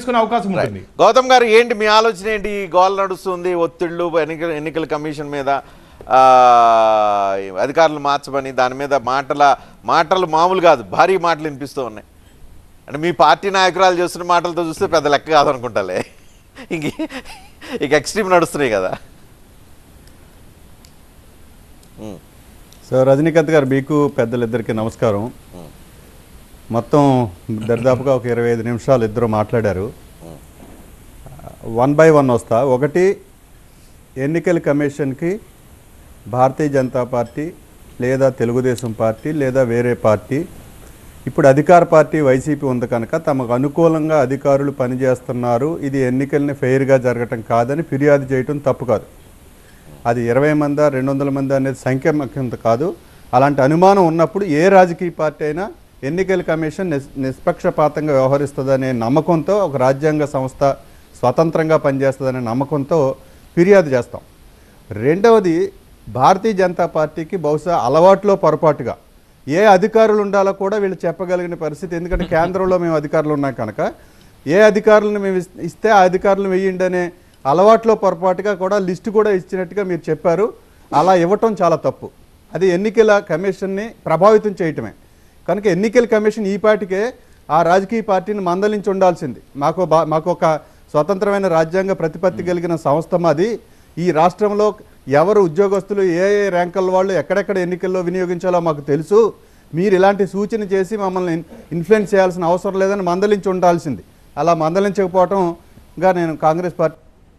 చేసుకునే అవకాశం ఉంటుంది గౌతమ్ గారు ఏంటి మీ ఆలోచన ఏంటి ఈ గోల్ నడుస్తుంది ఒత్తిళ్లు ఎన్నికల ఎన్నికల కమిషన్ మీద ఆ, అధికారులు మార్చమని దాని మీద మాటల మాటలు మామూలు కాదు భారీ మాటలు వినిపిస్తూ ఉన్నాయి అంటే మీ పార్టీ నాయకురాలు చేస్తున్న మాటలతో చూస్తే పెద్ద లెక్క కాదనుకుంటాలే ఇంక ఇక ఎక్స్ట్రీమ్ నడుస్తున్నాయి కదా ఉమ్, సో రజనీకాంత్ గారు మీకు పెద్దలిద్దరికీ నమస్కారం మొత్తం దరిదాపుగా ఒక ఇరవై ఐదు నిమిషాలు ఇద్దరు మాట్లాడారు వన్ బై వన్ వస్తా ఒకటి ఎన్నికల కమిషన్కి భారతీయ జనతా పార్టీ లేదా తెలుగుదేశం పార్టీ లేదా వేరే పార్టీ ఇప్పుడు అధికార పార్టీ వైసీపీ ఉంది కనుక తమకు అనుకూలంగా అధికారులు పనిచేస్తున్నారు ఇది ఎన్నికల్ని ఫెయిర్గా జరగటం కాదని ఫిర్యాదు చేయటం తప్పు కాదు అది ఇరవై మంది రెండు వందల మంది అనేది సంఖ్య ముఖ్యంత కాదు అలాంటి అనుమానం ఉన్నప్పుడు ఏ రాజకీయ పార్టీ అయినా ఎన్నికల కమిషన్ నిస్ నిష్పక్షపాతంగా వ్యవహరిస్తుందనే నమ్మకంతో ఒక రాజ్యాంగ సంస్థ స్వతంత్రంగా పనిచేస్తుందనే నమ్మకంతో ఫిర్యాదు చేస్తాం రెండవది భారతీయ జనతా పార్టీకి బహుశా అలవాట్లో పొరపాటుగా ఏ అధికారులు ఉండాలో కూడా వీళ్ళు చెప్పగలిగిన పరిస్థితి ఎందుకంటే కేంద్రంలో మేము అధికారులు ఉన్నాం కనుక ఏ అధికారులను మేము ఇస్- ఇస్తే ఆ అధికారులను వెయ్యండి అనే అలవాట్లో పొరపాటుగా కూడా లిస్టు కూడా ఇచ్చినట్టుగా మీరు చెప్పారు అలా ఇవ్వటం చాలా తప్పు అది ఎన్నికల కమిషన్ని ప్రభావితం చేయటమే కనుక ఎన్నికల కమిషన్ ఈ పాటికే ఆ రాజకీయ పార్టీని మందలించి ఉండాల్సింది మాకు బా మాకు ఒక స్వతంత్రమైన రాజ్యాంగ ప్రతిపత్తి కలిగిన సంస్థ మాది ఈ రాష్ట్రంలో ఎవరు ఉద్యోగస్తులు ఏ ఏ ర్యాంకుల వాళ్ళు ఎక్కడెక్కడ ఎన్నికల్లో వినియోగించాలో మాకు తెలుసు మీరు ఇలాంటి సూచన చేసి మమ్మల్ని ఇన్- ఇన్ఫ్లుయెన్స్ చేయాల్సిన అవసరం లేదని మందలించి ఉండాల్సింది అలా మందలించకపోవటంగా నేను కాంగ్రెస్ పార్టీ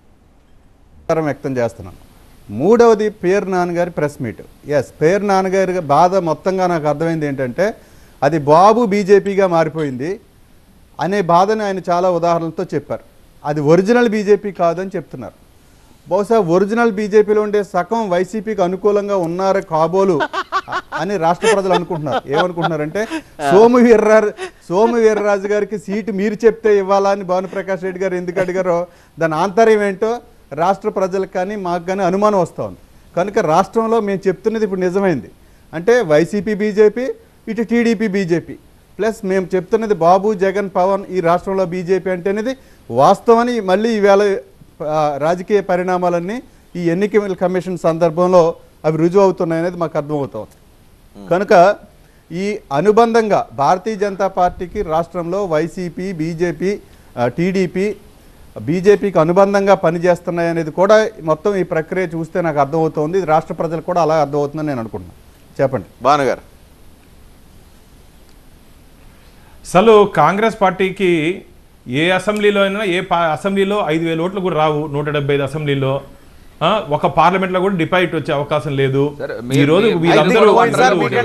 ఆధారం వ్యక్తం చేస్తున్నాను మూడవది పేరు నాన్నగారి ప్రెస్ మీట్ ఎస్ పేరు నాన్నగారి బాధ మొత్తంగా నాకు అర్థమైంది ఏంటంటే అది బాబు బీజేపీగా మారిపోయింది అనే బాధని ఆయన చాలా ఉదాహరణలతో చెప్పారు అది ఒరిజినల్ బీజేపీ కాదని చెప్తున్నారు బహుశా ఒరిజినల్ బీజేపీలో ఉండే సగం వైసీపీకి అనుకూలంగా ఉన్నారు కాబోలు అని రాష్ట్ర ప్రజలు అనుకుంటున్నారు ఏమనుకుంటున్నారంటే సోము వీర్రాజు సోము వీర్రాజు గారికి సీటు మీరు చెప్తే ఇవ్వాలా అని భానుప్రకాష్ రెడ్డి గారు ఎందుకు అడిగారో దాని ఆంతర్యం ఏంటో రాష్ట్ర ప్రజలకు కానీ మాకు కానీ అనుమానం వస్తోంది కనుక రాష్ట్రంలో మేము చెప్తున్నది ఇప్పుడు నిజమైంది అంటే వైసీపీ బీజేపీ ఇటు టీడీపీ బీజేపీ ప్లస్ మేము చెప్తున్నది బాబు జగన్ పవన్ ఈ రాష్ట్రంలో బీజేపీ అంటే అనేది వాస్తవని మళ్ళీ ఈవేళ ఆ, రాజకీయ పరిణామాలన్నీ ఈ ఎన్నికల కమిషన్ సందర్భంలో అవి రుజువు అవుతున్నాయనేది మాకు అర్థమవుతుంది కనుక ఈ అనుబంధంగా భారతీయ జనతా పార్టీకి రాష్ట్రంలో వైసీపీ బీజేపీ టీడీపీ బీజేపీకి అనుబంధంగా పనిచేస్తున్నాయి అనేది కూడా మొత్తం ఈ ప్రక్రియ చూస్తే నాకు అర్థమవుతోంది ఇది రాష్ట్ర ప్రజలకు కూడా అలా అర్థమవుతుందని నేను అనుకుంటున్నాను చెప్పండి భానుగారు అసలు కాంగ్రెస్ పార్టీకి ఏ అసెంబ్లీలో అయినా ఏ పా- అసెంబ్లీలో ఐదు వేల ఓట్లు కూడా రావు నూట డెబ్బై ఐదు అసెంబ్లీలో ఆ, ఒక పార్లమెంట్లో కూడా డిపాజిట్ వచ్చే అవకాశం లేదు సరే, ఈ రోజు మీరు- వీళ్ళందరూ ఐదు కూడా సార్, మీకు